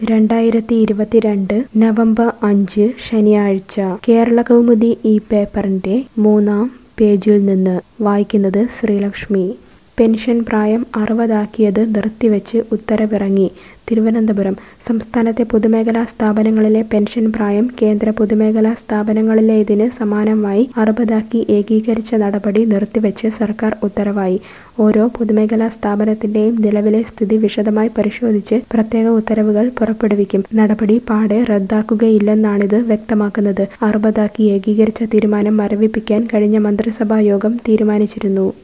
രണ്ടായിരത്തി ഇരുപത്തിരണ്ട് നവംബർ അഞ്ച് ശനിയാഴ്ച കേരളകൗമുദി ഈ പേപ്പറിന്റെ മൂന്നാം പേജിൽ നിന്ന് വായിക്കുന്നത് ശ്രീലക്ഷ്മി പെൻഷൻ പ്രായം അറുപതാക്കിയത് നിർത്തിവെച്ച് ഉത്തരവിറങ്ങി തിരുവനന്തപുരം സംസ്ഥാനത്തെ പൊതുമേഖലാ സ്ഥാപനങ്ങളിലെ പെൻഷൻ പ്രായം കേന്ദ്ര പൊതുമേഖലാ സ്ഥാപനങ്ങളിലേതിന് സമാനമായി അറുപതാക്കി ഏകീകരിച്ച നടപടി നിർത്തിവെച്ച് സർക്കാർ ഉത്തരവായി ഓരോ പൊതുമേഖലാ സ്ഥാപനത്തിന്റെയും നിലവിലെ സ്ഥിതി വിശദമായി പരിശോധിച്ച് പ്രത്യേക ഉത്തരവുകൾ പുറപ്പെടുവിക്കും നടപടി പാടെ റദ്ദാക്കുകയില്ലെന്നാണിത് വ്യക്തമാക്കുന്നത് അറുപതാക്കി ഏകീകരിച്ച തീരുമാനം മരവിപ്പിക്കാൻ കഴിഞ്ഞ മന്ത്രിസഭാ യോഗം തീരുമാനിച്ചിരുന്നു